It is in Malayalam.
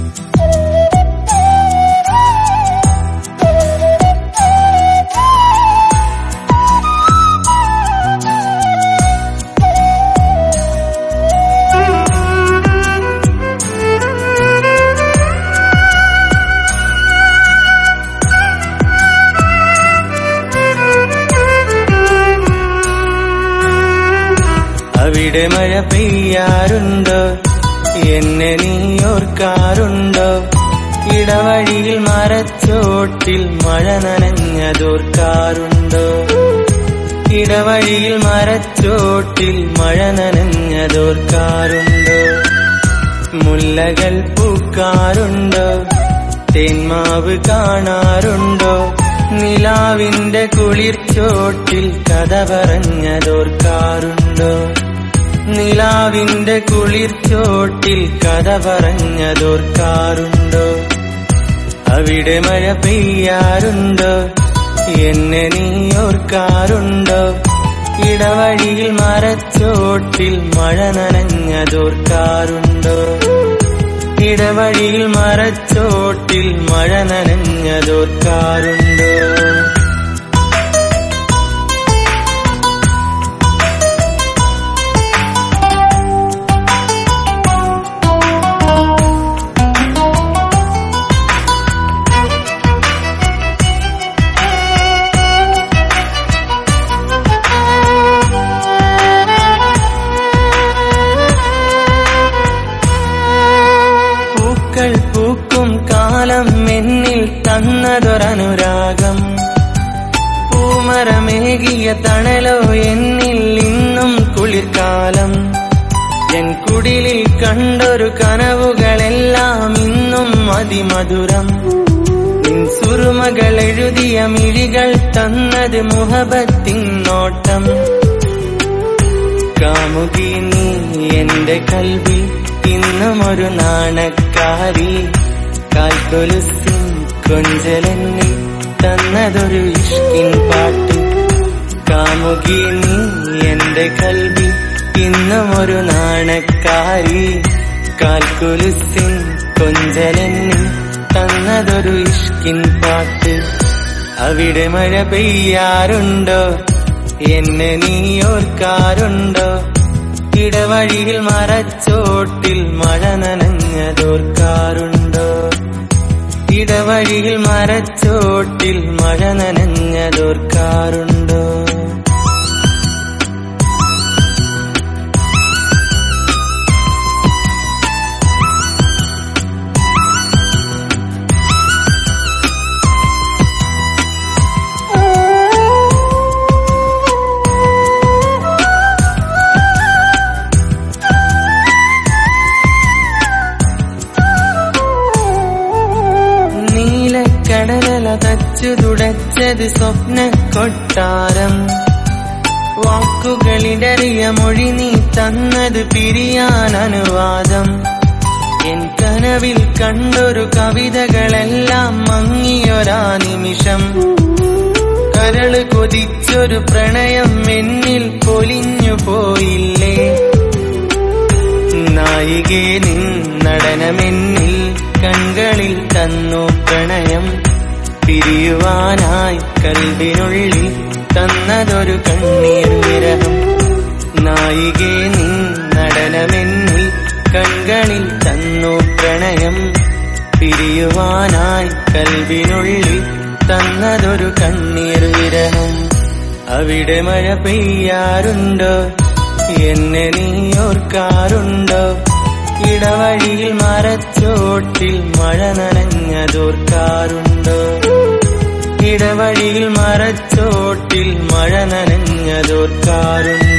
അവിടെ മഴ പെയ്യാറുണ്ടോ എന്നെ നീ ഓർക്കാറുണ്ടോ ഇടവഴിയിൽ മരച്ചോട്ടിൽ മഴ നനഞ്ഞതോർക്കാറുണ്ടോ ഇടവഴിയിൽ മരച്ചോട്ടിൽ മഴ നനഞ്ഞതോർക്കാറുണ്ടോ മുല്ലകൾ പൂക്കാറുണ്ടോ തേന്മാവ് കാണാറുണ്ടോ നിലാവിന്റെ കുളിർച്ചോട്ടിൽ കഥ പറഞ്ഞതോർക്കാറുണ്ടോ നിലാവിന്റെ കുളിർച്ചോട്ടിൽ കഥ പറഞ്ഞതോർക്കാറുണ്ടോ അവിടെ മഴ പെയ്യാറുണ്ടോ എന്നെ നീ ഓർക്കാറുണ്ടോ ഇടവഴിയിൽ മരച്ചോട്ടിൽ മഴ നനഞ്ഞതോർക്കാറുണ്ടോ ഇടവഴിയിൽ മരച്ചോട്ടിൽ മഴ നനഞ്ഞതോർക്കാറുണ്ടോ പൂക്കൾ പൂക്കും കാലം എന്നിൽ തന്നതൊരനുരാഗം പൂമരമേകിയ തണലോ എന്നിൽ ഇന്നും കുളിർക്കാലം എൻ കുടിലിൽ കണ്ടൊരു കനവുകളെല്ലാം ഇന്നും അതിമധുരം നിൻ സുറുമകൾ എഴുതിയ മിഴികൾ തന്നത് മുഹബത്തിൻ നോട്ടം കാമുകി നീ എന്റെ കൽവി ഇന്നും ഒരു നാണക്കാരി കാൽക്കൊലുസിൻ കൊഞ്ചലെന്നിൽ തന്നതൊരു ഇഷ്കിൻ പാട്ട് കാമുകി നീ എന്റെ കൽവി ഇന്നും ഒരു നാണക്കാരി കാൽക്കൊലുസിൻ കൊഞ്ചലെന്നിൽ തന്നതൊരു ഇഷ്കിൻ പാട്ട് അവിടെ മഴ പെയ്യാറുണ്ടോ എന്നെ നീ ഓർക്കാറുണ്ടോ ഇടവഴിയിൽ മരച്ചോട്ടിൽ മഴ നനഞ്ഞതോർക്കാറുണ്ടോ ഇടവഴിയിൽ മരച്ചോട്ടിൽ മഴ നനഞ്ഞതോർക്കാറുണ്ടോ നീലക്കടലല തച്ചു തുടച്ചത് സ്വപ്ന കൊട്ടാരം വാക്കുകളിടറിയ മൊഴി നീ തന്നത് പിരിയാൻ അനുവാദം എൻ കനവിൽ കണ്ടൊരു കവിതകളെല്ലാം മങ്ങിയൊരാ നിമിഷം കരള് കൊതിച്ചൊരു പ്രണയം എന്നിൽ പൊലിഞ്ഞു പോയില്ലേ നായികേ നിൻ നടനമെന്നിൽ കൺകളിൽ തന്നു പ്രണയം പിരിയുവാനായി കൽവിനുള്ളിൽ തന്നതൊരു കണ്ണീർ വിരഹം നായികേ നിൻ നടനമെന്നിൽ കൺകളിൽ തന്നു പ്രണയം പിരിയുവാനായി കൽവിനുള്ളിൽ തന്നതൊരു കണ്ണീർ വിരഹം അവിടെ മഴ പെയ്യാറുണ്ടോ എന്നെ നീ ഓർക്കാറുണ്ടോ ഇടവഴിയിൽ മരച്ചോട്ടിൽ മഴ നനഞ്ഞതോർക്കാറുണ്ടോ ഇടവഴിയിൽ മരച്ചോട്ടിൽ മഴ നനഞ്ഞതോർക്കാറുണ്ടോ